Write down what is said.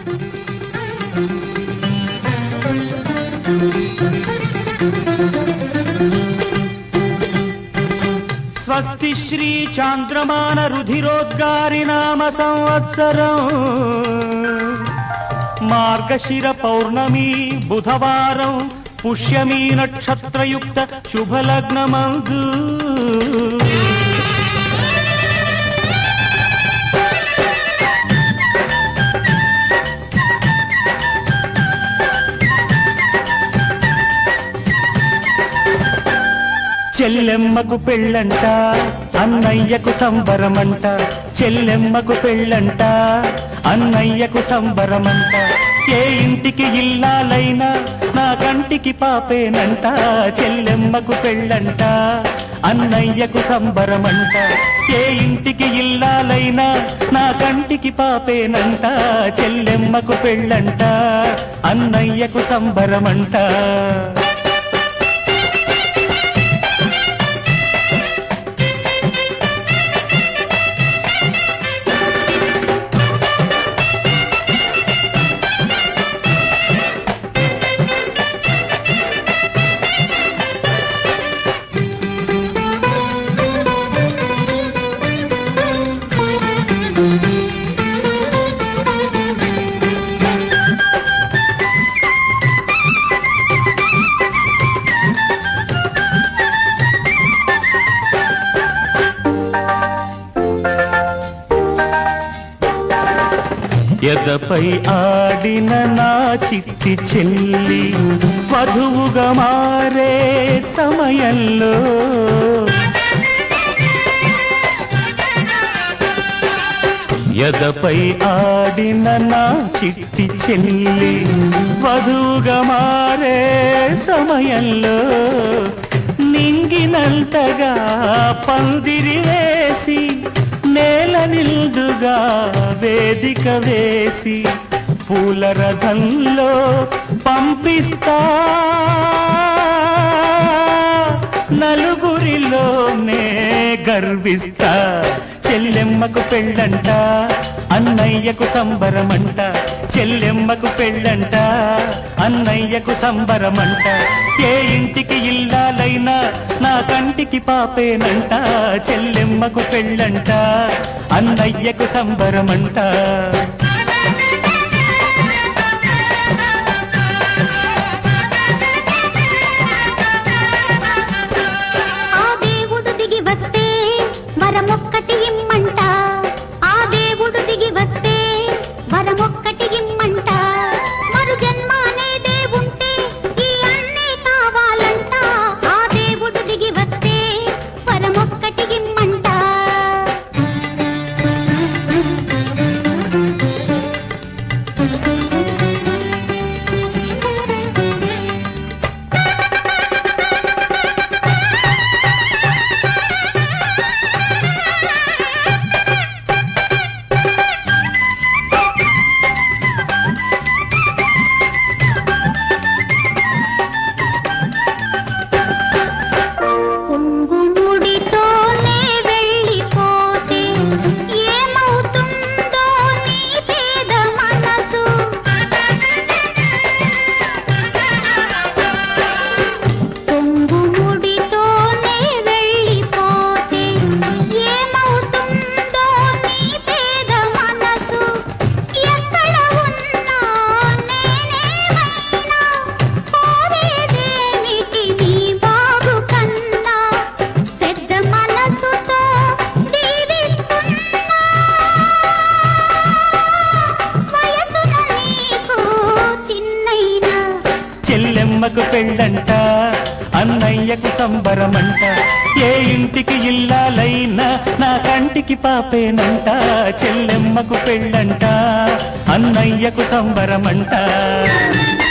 స్వస్తి శ్రీ చాంద్రమాన రుధిరోద్గారి నామ సంవత్సరం మార్గశిర పౌర్ణమి బుధవారం పుష్యమీ నక్షత్రయుక్త శుభలగ్నమందు చెల్లెమ్మకు పెళ్ళంట అన్నయ్యకు సంబరమంట చెల్లెమ్మకు పెళ్ళంట అన్నయ్యకు సంబరమంట ఏ ఇంటికి ఇల్లాలైనా నా కంటికి పాపేనంట చెల్లెమ్మకు పెళ్ళంట అన్నయ్యకు సంబరమంట ఏ ఇంటికి ఇల్లాలైనా నా కంటికి పాపేనంట చెల్లెమ్మకు పెళ్ళంట అన్నయ్యకు సంబరమంట ఎదపై ఆడిన నా చిట్టి చెల్లి వధువుగా మారే సమయంలో ఎదపై ఆడిన నా చిట్టి చెల్లి వధువుగా మారే సమయంలో నింగినంతగా పందిరి వేసి నేల నిండుగా వేదిక వేసి పూల రథంలో పంపిస్తా నలుగురిలోనే గర్విస్తా చెల్లెమ్మకు పెళ్ళంట అన్నయ్యకు సంబరమంట చెల్లెమ్మకు పెళ్ళంట అన్నయ్యకు సంబరమంట ఏ ఇంటికి ఇల్లాలైనా నా కంటికి పాపేనంట చెల్లెమ్మకు పెళ్ళంట అన్నయ్యకు సంబరమంట ఆ దేవుడు దిగి వస్తే వరమొక్కటి ఇమ్మంట ఆ దేవుడు దిగి వస్తే వరమొక్కటి ఇమ్మంట మరు జన్మ అనేదే ఉంటే ఈ అన్నే కావాలంట ఆ దేవుడు దిగి వస్తే వరమొక్కటి ఇమ్మంట కుంగుముడితోనే వెళ్ళిపోతే ఏమవుతుందో నీ పేద మనసు కుంగుముడితోనే వెళ్ళిపోతే ఏమవుతుందో నీ పేద మనసు ఎక్కడ ఉన్నా నేనేమైనా కోరేదేమిటి నీ బాబు కన్నా పెద్ద మనసుతో దీవిస్తున్నా వయసున నీకు చిన్నైనా చెల్లెమ్మకు పెళ్ళంట అన్నయ్యకు సంబరమంట ఏ ఇంటికి ఇల్లాలైనా నా కంటికి పాపేనంట చెల్లెమ్మకు పెళ్ళంట అన్నయ్యకు సంబరమంట